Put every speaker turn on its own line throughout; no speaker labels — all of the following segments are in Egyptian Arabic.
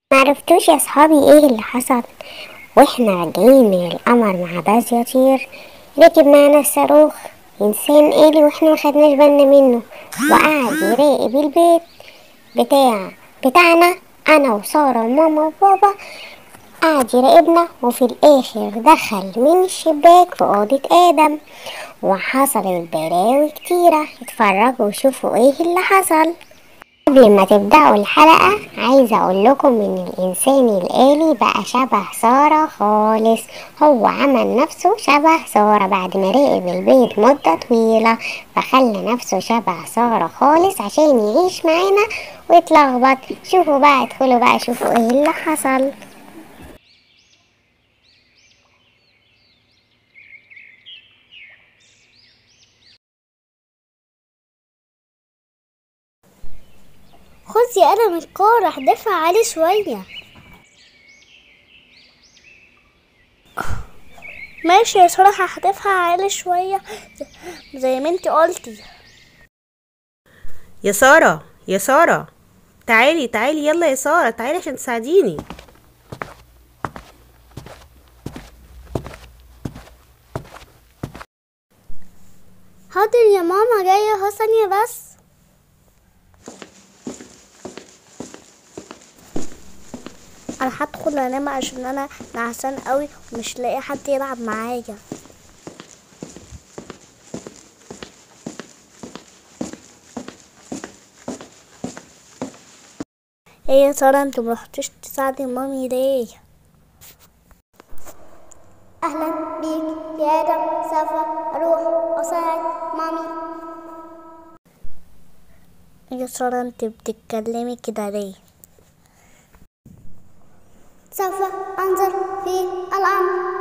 معرفتوش يا صحابي ايه اللي حصل واحنا راجعين من القمر مع باز يطير ركب معنا الصاروخ انسان آلي واحنا ما خدناش بالنا منه وقعد يراقب البيت بتاع بتاعنا انا وسارة وماما وبابا قعد يراقبنا وفي الاخر دخل من الشباك في اوضة ادم وحصلت بلاوي كتيرة اتفرجوا وشوفوا ايه اللي حصل قبل ما تبدأوا الحلقة عايزة أقول لكم إن الإنسان الآلي بقى شبه سارة خالص هو عمل نفسه شبه سارة بعد ما راقب البيت مدة طويلة فخلى نفسه شبه سارة خالص عشان يعيش معانا ويتلخبط شوفوا بقى ادخلوا بقى شوفوا ايه اللي حصل
خذي قلم الكورة احدفها عليه شوية ماشي يا صراحة هحدفها عليه شوية زي ما انتي قلتي
يا سارة يا سارة تعالي تعالي يلا يا سارة تعالي عشان تساعديني
حاضر يا ماما جاية اهو ثانية بس انا هدخل انام عشان انا نعسان قوي ومش لاقي حد يلعب معايا ايه يا سارة انت مرحتش تساعدي مامي ليه اهلا بيك يا ادم سوف اروح اساعد مامي يا سارة انت بتتكلمي كده ليه سوف انظر في الامر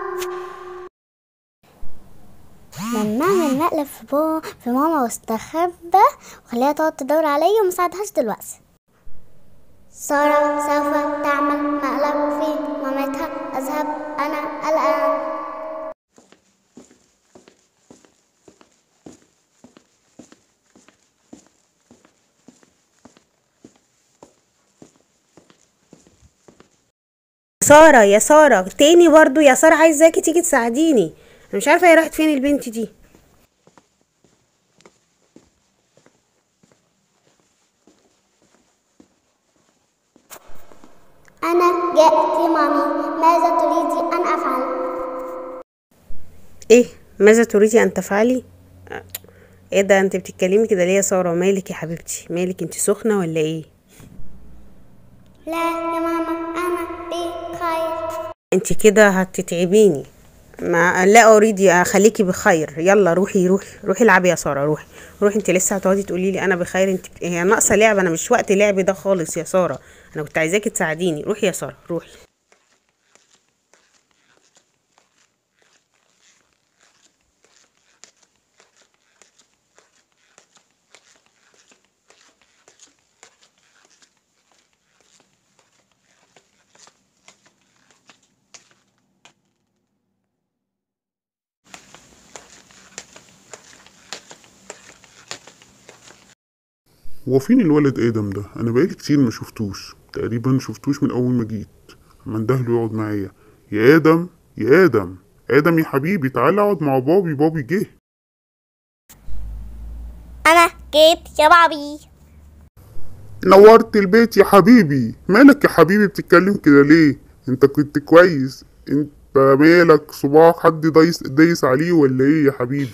لما اعمل مقلب في بابا في ماما واستخبى وخليها تقعد تدور عليا ومساعدهاش دلوقتي سارة سوف تعمل مقلب في مامتها اذهب انا الان
سارة يا سارة تاني برضو يا سارة عايزاكي تيجي تساعديني انا مش عارفة هي راحت فين البنت دي
انا جاءت يا مامي ماذا تريدي ان افعل
ايه ماذا تريدي ان تفعلي آه، ايه ده انت بتتكلمي كده ليه يا سارة مالك يا حبيبتي مالك انت سخنة ولا ايه
لا يا ماما انا بخير
انت كده هتتعبيني ما لا اريد اخليكي بخير يلا روحي روحي روحي العبي يا ساره روحي روحي انت لسه هتقعدي تقولي لي انا بخير انت هي ناقصه لعب انا مش وقت لعب ده خالص يا ساره انا كنت عايزاكي تساعديني روحي يا ساره روحي
هو فين الولد ادم ده انا بقالي كتير ما شفتوش تقريبا شفتوش من اول ما جيت اما اندهله يقعد معايا يا ادم يا ادم ادم يا حبيبي تعالى اقعد مع بابي بابي جه
انا جيت يا بابي
نورت البيت يا حبيبي مالك يا حبيبي بتتكلم كده ليه انت كنت كويس انت مالك صباعك حد دايس دايس عليه ولا ايه يا حبيبي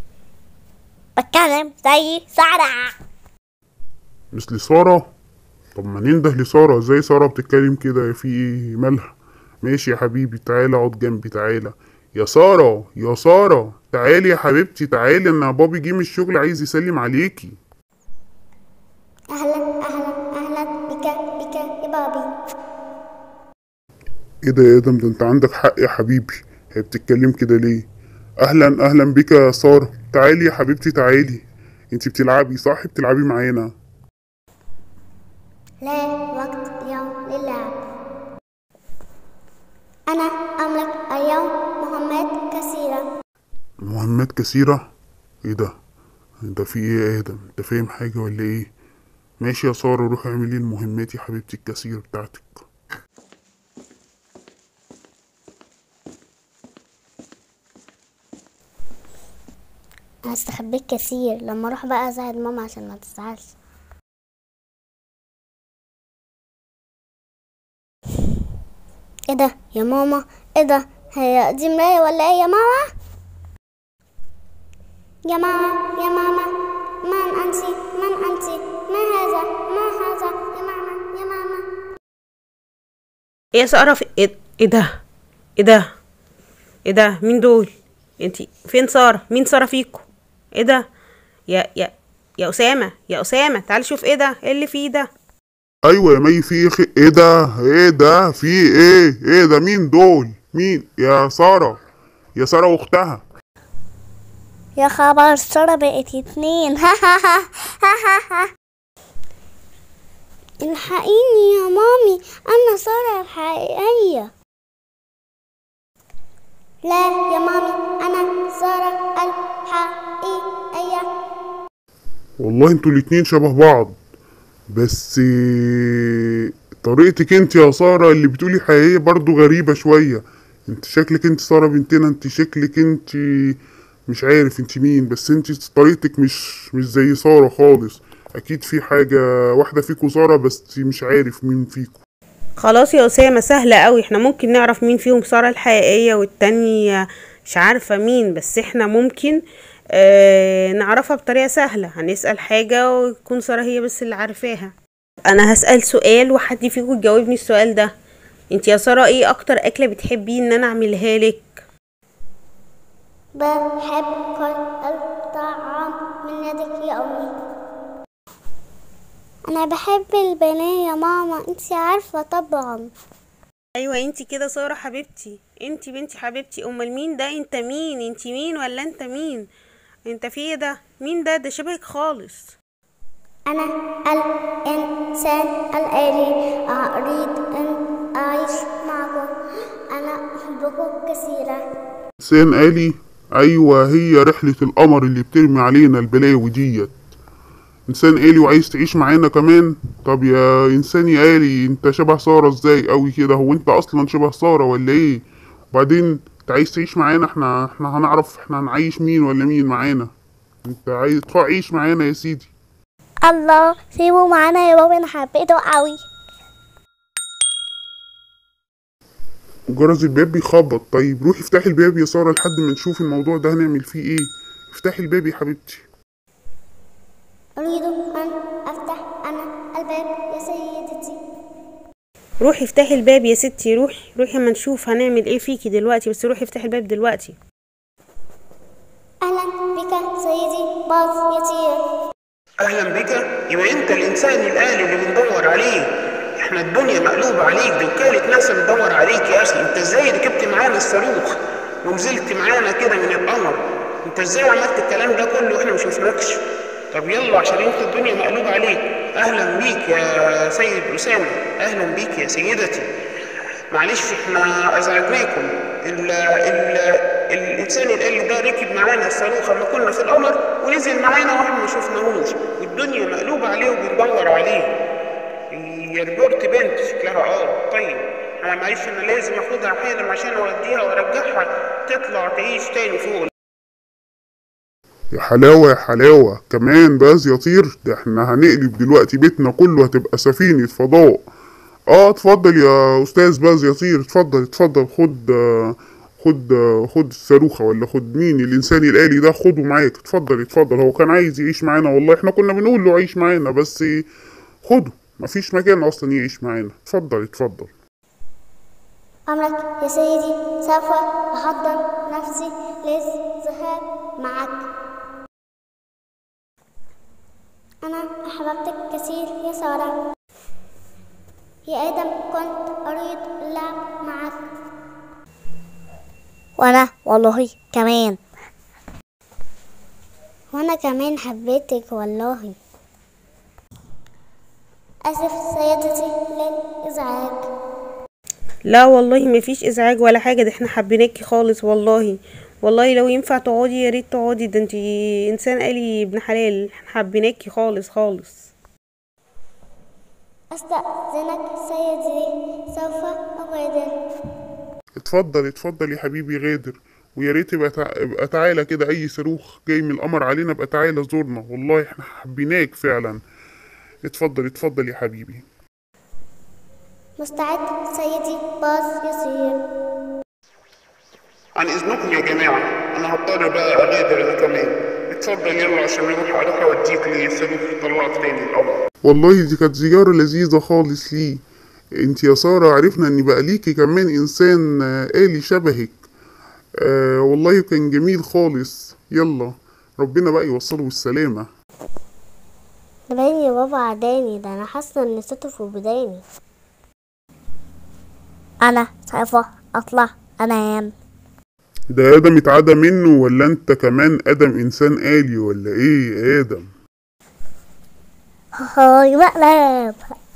بتكلم زي سارة
مثل سارة طب ما ننده لسارة ازاي سارة بتتكلم كده في ايه مالها ماشي يا حبيبي تعالى اقعد جنبي تعالى يا سارة يا سارة تعالي يا حبيبتي تعالي انا بابي جه من الشغل عايز يسلم عليكي
اهلا اهلا اهلا بك بك يا بابي
ايه ده يا ادم ده انت عندك حق يا حبيبي هي بتتكلم كده ليه اهلا اهلا بك يا سارة تعالي يا حبيبتي تعالي انت بتلعبي صح بتلعبي معانا
لا وقت اليوم للعب أنا أملك اليوم مهمات كثيرة
مهمات كثيرة ايه ده ده في ايه يا ادم انت فاهم حاجة ولا ايه ماشي يا سارة روحي اعملي المهمات يا حبيبتي الكثيرة بتاعتك
انا استخبيت كتير لما اروح بقى اساعد ماما عشان ما تزعلش ايه ده يا ماما ايه ده هي دي مراية ولا ايه يا ماما يا ماما يا ماما من انت من انت ما هذا ما هذا يا ماما يا ماما
ايه يا ساره في... ايه إيه ده ايه ده ايه ده مين دول انتي فين ساره مين ساره فيكو ايه ده يا يا يا اسامه يا اسامه تعال شوف ايه ده ايه اللي فيه ده
ايوه يا مي في ايه خ- ايه ده ايه ده في ايه ايه ده مين دول مين يا ساره يا ساره واختها
يا خبر سارة بقت اتنين ها ها ها ها ها ها الحقيني يا مامي انا سارة الحقيقية لا يا مامي انا سارة الحقيقية
والله انتوا الاتنين شبه بعض بس طريقتك انت يا سارة اللي بتقولي حقيقية برضو غريبة شوية انت شكلك انت سارة بنتنا انت شكلك انت مش عارف انت مين بس انت طريقتك مش مش زي سارة خالص اكيد في حاجة واحدة فيكو سارة بس مش عارف مين فيكو
خلاص يا اسامه سهله قوي احنا ممكن نعرف مين فيهم ساره الحقيقيه والتانية مش عارفه مين بس احنا ممكن اه نعرفها بطريقه سهله هنسال حاجه ويكون ساره هي بس اللي عارفاها انا هسال سؤال وحد فيكم يجاوبني السؤال ده انت يا ساره ايه اكتر اكله بتحبي ان انا اعملها لك
بحب كل الطعام من يدك يا أمي أنا بحب البانيه يا ماما انتي عارفة طبعا
ايوه انت كده ساره حبيبتي انت بنتي حبيبتي امال مين ده انت مين انت مين ولا انت مين انت في ايه ده مين ده ده شبهك خالص
أنا الإنسان الآلي أريد أن أعيش معكم أنا أحبكم كثيرا
انسان آلي ايوه هي رحلة القمر اللي بترمي علينا البلاوي ديت انسان آلي وعايز تعيش معانا كمان طب يا انسان يا آلي انت شبه سارة ازاي قوي كده هو انت اصلا شبه سارة ولا ايه وبعدين انت عايز تعيش معانا احنا احنا هنعرف احنا هنعيش مين ولا مين معانا انت عايز تروح عيش معانا يا سيدي
الله سيبوا معانا يا بابا أنا حبيته قوي
جرس الباب بيخبط طيب روحي افتحي الباب يا سارة لحد ما نشوف الموضوع ده هنعمل فيه ايه افتحي الباب يا حبيبتي
أريد أن أفتح أنا الباب يا سيدتي
روحي افتحي الباب يا ستي روحي روحي اما نشوف هنعمل ايه فيكي دلوقتي بس روحي افتحي الباب دلوقتي
أهلا بك سيدي باص يطير
اهلا بك يبقى انت الانسان الالي اللي بندور عليه احنا الدنيا مقلوبه عليك دي وكاله ناس بتدور عليك يا اخي انت ازاي ركبت معانا الصاروخ ونزلت معانا كده من القمر انت ازاي عملت الكلام ده كله واحنا ما شفناكش طب يلا عشان انت الدنيا مقلوبه عليك اهلا بيك يا سيد اسامه اهلا بيك يا سيدتي معلش احنا ازعجناكم ال ال الانسان الالي ده ركب معانا الصاروخ لما كنا في القمر ونزل معانا واحنا ما شفناهوش والدنيا مقلوبه عليه وبندور عليه يا ريبورت بنت شكلها اه طيب انا معلش انا لازم اخدها حالا عشان اوديها وارجعها تطلع تعيش تاني فوق
يا حلاوة يا حلاوة كمان بس يطير ده احنا هنقلب دلوقتي بيتنا كله هتبقى سفينة فضاء اه اتفضل يا استاذ باز يطير اتفضل اتفضل خد آه، خد آه، خد الصاروخة ولا خد مين الانسان الالي ده خده معاك اتفضل اتفضل هو كان عايز يعيش معانا والله احنا كنا بنقول له عيش معانا بس خده مفيش مكان اصلا يعيش معانا اتفضل اتفضل
أمرك يا سيدي سوف أحضر نفسي للذهاب معك أنا أحببتك كثير يا سارة يا آدم كنت أريد اللعب معك وأنا والله كمان وأنا كمان حبيتك والله آسف سيدتي للإزعاج
لا والله مفيش ازعاج ولا حاجه ده احنا حبيناكي خالص والله والله لو ينفع تقعدي يا ريت تقعدي ده انتي انسان آلي ابن حلال احنا حبيناكي خالص خالص
أستأذنك سيدي سوف أغادر
اتفضل اتفضل يا حبيبي غادر ويا ريت يبقى تع- يبقى تعالى كده اي صاروخ جاي من القمر علينا بقى تعالى زورنا والله احنا حبيناك فعلا اتفضل اتفضل يا حبيبي
مستعد سيدي باص يسير
عن اذنكم يا جماعه انا هضطر بقى اغادر انا كمان اتفضل يلا عشان نروح اروح اوديك لصاروخ يطلعك تاني القمر
والله دي كانت زيارة لذيذة خالص ليه انت يا سارة عرفنا ان بقى ليكي كمان انسان آه، آلي شبهك آه والله كان جميل خالص يلا ربنا بقى يوصله بالسلامة
ده باين يا بابا عداني ده انا حاسه ان صوته في وداني انا سوف اطلع انام
ده آدم اتعدى منه ولا انت كمان آدم انسان آلي ولا ايه يا آدم
هاي مقلب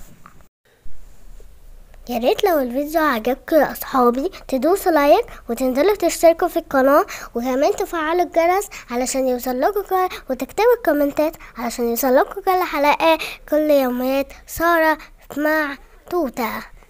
يا ريت لو الفيديو عجبكم يا اصحابي تدوسوا لايك وتنزلوا تشتركوا في القناة وكمان تفعلوا الجرس علشان يوصلكوا كل وتكتبوا الكومنتات علشان يوصلكوا كل حلقة كل يوميات سارة مع توتة